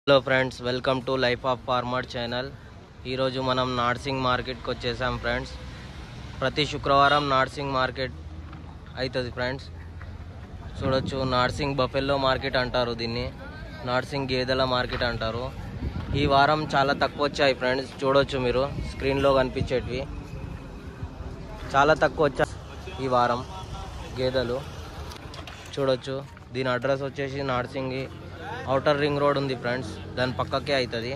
hello friends welcome to life of farmer channel ఈరోజు మనం నార్సింగ్ మార్కెట్కి వచ్చేసాం ఫ్రెండ్స్ ప్రతి శుక్రవారం నార్సింగ్ మార్కెట్ అవుతుంది ఫ్రెండ్స్ చూడొచ్చు నార్సింగ్ బఫెల్లో మార్కెట్ అంటారు దీన్ని నార్సింగ్ గేదెల మార్కెట్ అంటారు ఈ వారం చాలా తక్కువ వచ్చాయి ఫ్రెండ్స్ చూడొచ్చు మీరు స్క్రీన్లో కనిపించేటివి చాలా తక్కువ వచ్చాయి ఈ వారం గేదెలు చూడొచ్చు దీని అడ్రస్ వచ్చేసి నార్సింగి అవుటర్ రింగ్ రోడ్ ఉంది ఫ్రెండ్స్ దాని పక్కకే అవుతుంది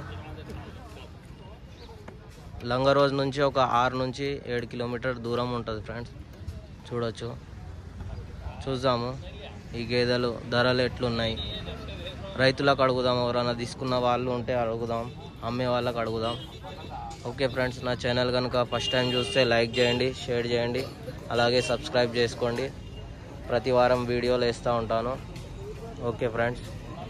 లంగరోజ్ నుంచి ఒక ఆరు నుంచి ఏడు కిలోమీటర్ దూరం ఉంటుంది ఫ్రెండ్స్ చూడొచ్చు చూద్దాము ఈ గేదెలు ధరలు ఎట్లున్నాయి రైతులకు అడుగుదాం ఎవరైనా తీసుకున్న వాళ్ళు ఉంటే అడుగుదాం అమ్మే వాళ్ళకి అడుగుదాం ఓకే ఫ్రెండ్స్ నా ఛానల్ కనుక ఫస్ట్ టైం చూస్తే లైక్ చేయండి షేర్ చేయండి అలాగే సబ్స్క్రైబ్ చేసుకోండి ప్రతి వారం వీడియోలు వేస్తూ ఉంటాను ఓకే ఫ్రెండ్స్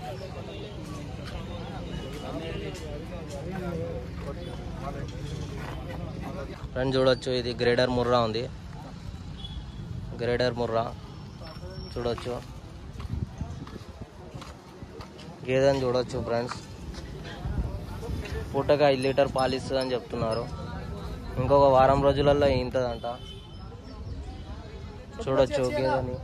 ఫ్రెండ్స్ చూడొచ్చు ఇది గ్రేడర్ ముర్రా ఉంది గ్రేడర్ ముర్రా చూడొచ్చు గేదెని చూడొచ్చు ఫ్రెండ్స్ పూటగా ఐదు లీటర్ పాలు ఇస్తుందని చెప్తున్నారు ఇంకొక వారం రోజులలో ఇంతదంట చూడొచ్చు గేదెని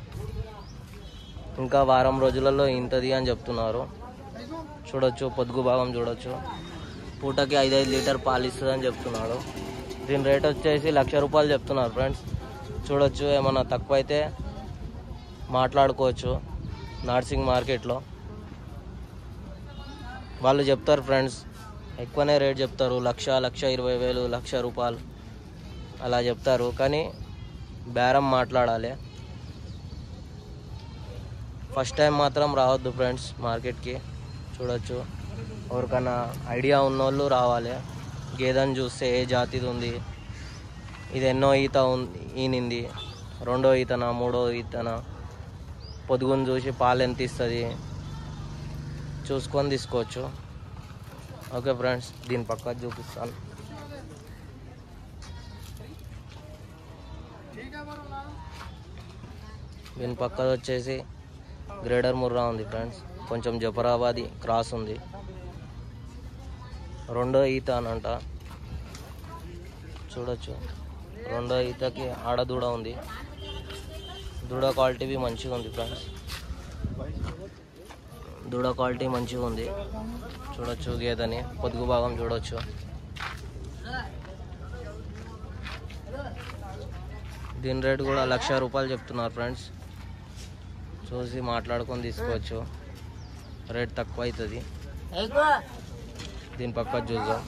ఇంకా వారం రోజులలో ఇంతది అని చెప్తున్నారు చూడొచ్చు పొదుగు భాగం చూడొచ్చు పూటకి ఐదైదు లీటర్ పాలు ఇస్తుందని చెప్తున్నాడు దీని రేట్ వచ్చేసి లక్ష రూపాయలు చెప్తున్నారు ఫ్రెండ్స్ చూడొచ్చు ఏమన్నా తక్కువ అయితే మాట్లాడుకోవచ్చు నార్సింగ్ మార్కెట్లో వాళ్ళు చెప్తారు ఫ్రెండ్స్ ఎక్కువనే రేట్ చెప్తారు లక్ష లక్ష ఇరవై వేలు లక్ష రూపాయలు అలా చెప్తారు కానీ బేరం మాట్లాడాలి ఫస్ట్ టైం మాత్రం రావద్దు ఫ్రెండ్స్ మార్కెట్కి చూడొచ్చు ఎవరికైనా ఐడియా ఉన్నోళ్ళు రావాలి గేదెని చూస్తే ఏ జాతిది ఉంది ఇది ఎన్నో ఈత ఉంది ఈనింది రెండో ఈతన మూడో ఈతన పొదుగుని చూసి పాలు ఎంత ఇస్తుంది చూసుకొని తీసుకోవచ్చు ఓకే ఫ్రెండ్స్ దీని పక్క చూపిస్తాను దీని పక్కన వచ్చేసి గ్రేడర్ ముర్రా ఉంది ఫ్రెండ్స్ కొంచెం జఫరాబాది క్రాస్ ఉంది రెండో ఈత అని అంట చూడొచ్చు రెండో ఈతకి ఆడదూడ ఉంది దూడ క్వాలిటీ మంచిగా ఉంది ఫ్రెండ్స్ దూడ క్వాలిటీ మంచిగా ఉంది చూడొచ్చు గేదని పొదుగు భాగం చూడొచ్చు దీని రేట్ కూడా లక్ష రూపాయలు చెప్తున్నారు ఫ్రెండ్స్ చూసి మాట్లాడుకొని తీసుకోవచ్చు రేట్ తక్కువ అవుతుంది దీని పక్క చూద్దాం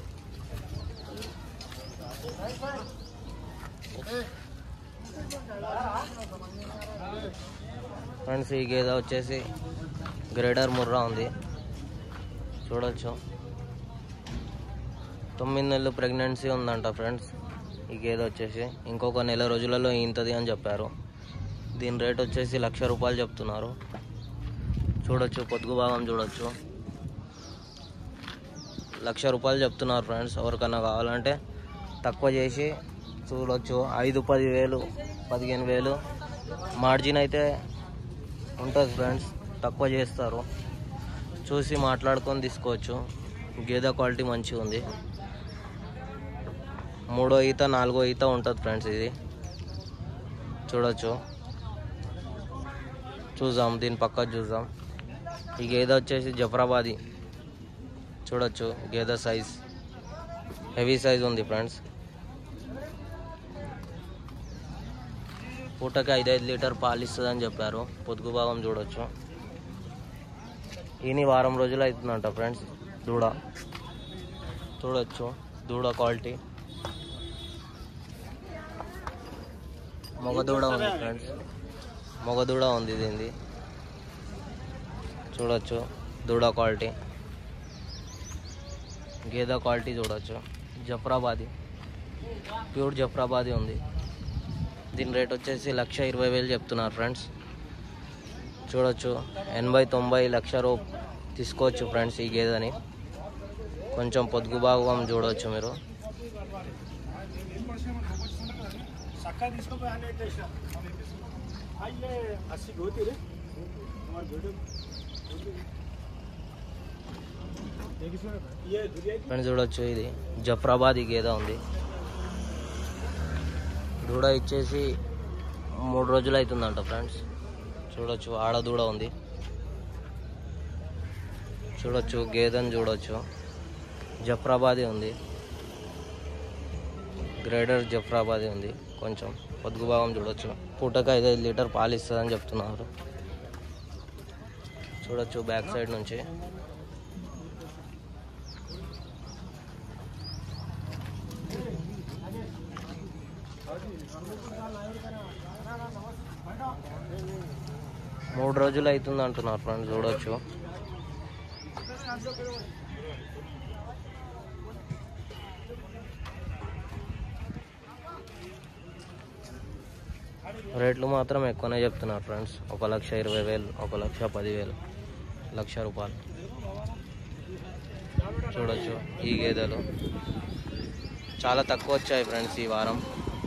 ఫ్రెండ్స్ ఈ గేదె వచ్చేసి గ్రేడర్ ముర్రా ఉంది చూడొచ్చు తొమ్మిది నెలలు ప్రెగ్నెన్సీ ఉందంట ఫ్రెండ్స్ ఈ గేదె వచ్చేసి ఇంకొక నెల రోజులలో ఇంతది అని చెప్పారు దీని రేట్ వచ్చేసి లక్ష రూపాయలు చెప్తున్నారు చూడొచ్చు పొదుగు భాగం చూడొచ్చు లక్ష రూపాయలు చెప్తున్నారు ఫ్రెండ్స్ ఎవరికన్నా కావాలంటే తక్కువ చేసి చూడొచ్చు ఐదు పది వేలు పదిహేను వేలు మార్జిన్ అయితే ఉంటుంది ఫ్రెండ్స్ తక్కువ చేస్తారు చూసి మాట్లాడుకొని తీసుకోవచ్చు గేదె క్వాలిటీ మంచిగా ఉంది మూడో ఈత నాలుగో ఈత ఉంటుంది ఫ్రెండ్స్ ఇది చూడొచ్చు చూద్దాం దీని పక్క చూద్దాం ఈ గేదె వచ్చేసి జఫరాబాది చూడొచ్చు గేదె సైజ్ హెవీ సైజ్ ఉంది ఫ్రెండ్స్ పూటకి ఐదైదు లీటర్ పాలు ఇస్తుందని చెప్పారు పొదుగు భాగం చూడొచ్చు ఈని వారం రోజులు అవుతుందంట ఫ్రెండ్స్ దూడ చూడొచ్చు దూడ క్వాలిటీ మగ దూడ ఉంది ఫ్రెండ్స్ మగ దూడ ఉంది దీనిది చూడొచ్చు దూడ క్వాలిటీ గేదె క్వాలిటీ చూడొచ్చు జఫ్రాబాది ప్యూర్ జఫ్రాబాది ఉంది దీని రేట్ వచ్చేసి లక్ష ఇరవై వేలు చెప్తున్నారు ఫ్రెండ్స్ చూడొచ్చు ఎనభై తొంభై లక్ష రూ తీసుకోవచ్చు ఫ్రెండ్స్ ఈ గేదెని కొంచెం పొదుగు భాగం చూడవచ్చు మీరు సక్క తీసుకోపోయి హండ్రెడ్ అయ్యే అస్సి గోతి రే हमारे बेटे ये दुनिया ఫ్రెండ్స్ చూడొచ్చు ఇది జఫ్రాబాద్ ఈ గేదె ఉంది దూడ ఇచ్చేసి మూడు రోజులు అవుతుందంట ఫ్రెండ్స్ చూడొచ్చు ఆడ దూడ ఉంది చూడొచ్చు గేదెని చూడొచ్చు జఫ్రాబాదీ ఉంది గ్రేటర్ జఫ్రాబాదీ ఉంది కొంచెం పొద్దుగు భాగం చూడొచ్చు పూటకు ఐదైదు లీటర్ పాలు ఇస్తుందని చెప్తున్నారు చూడొచ్చు బ్యాక్ సైడ్ నుంచి మూడు రోజులు అవుతుంది అంటున్నారు ఫ్రెండ్స్ చూడొచ్చు రేట్లు మాత్రం ఎక్కువనే చెప్తున్నారు ఫ్రెండ్స్ ఒక లక్ష ఇరవై వేలు ఒక లక్ష పదివేలు లక్ష రూపాయలు చూడొచ్చు ఈ గేదెలు చాలా తక్కువ వచ్చాయి ఫ్రెండ్స్ ఈ వారం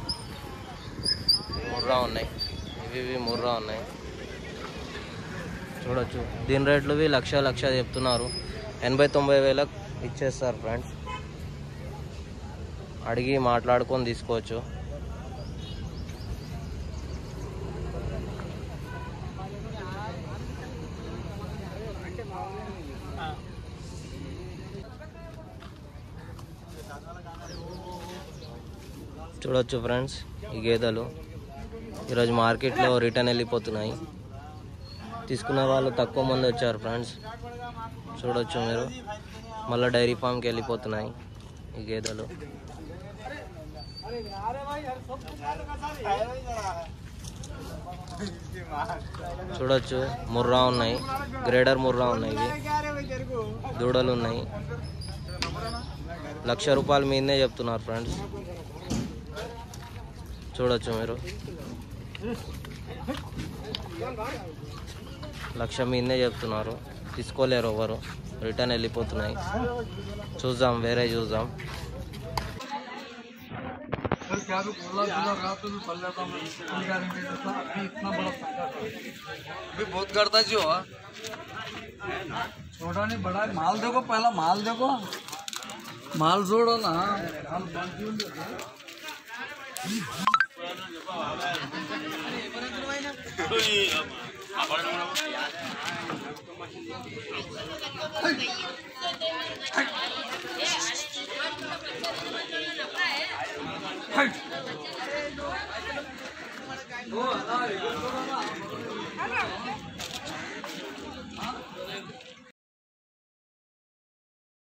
ముర్రా ఉన్నాయి ఇవి ఇవి ముర్రా ఉన్నాయి చూడొచ్చు దీని రేట్లు ఇవి లక్ష లక్ష చెప్తున్నారు ఎనభై తొంభై వేలకు ఇచ్చేస్తారు ఫ్రెండ్స్ అడిగి మాట్లాడుకొని తీసుకోవచ్చు చూడొచ్చు ఫ్రెండ్స్ ఈ గేదెలు ఈరోజు మార్కెట్లో రిటర్న్ వెళ్ళిపోతున్నాయి తీసుకునే వాళ్ళు తక్కువ మంది వచ్చారు ఫ్రెండ్స్ చూడొచ్చు మీరు మళ్ళీ డైరీ ఫామ్కి వెళ్ళిపోతున్నాయి ఈ గేదెలు చూడొచ్చు ముర్రా ఉన్నాయి గ్రేడర్ ముర్రా ఉన్నాయి ఇవి దూడలు ఉన్నాయి లక్ష రూపాయల మీదనే చెప్తున్నారు ఫ్రెండ్స్ చూడొచ్చు మీరు లక్ష మీదనే చెప్తున్నారు తీసుకోలేరు ఎవరు రిటర్న్ వెళ్ళిపోతున్నాయి చూద్దాం వేరే చూద్దాం सर क्या तो बोला बोला रहा तो मैं पल जाता मैं स्कूल का नहीं देता अभी इतना बड़ा पंगा था अभी बहुत करता जी हो छोटा नहीं बड़ा है माल देखो पहला माल देखो माल जोड़ो ना माल बाकी होंगे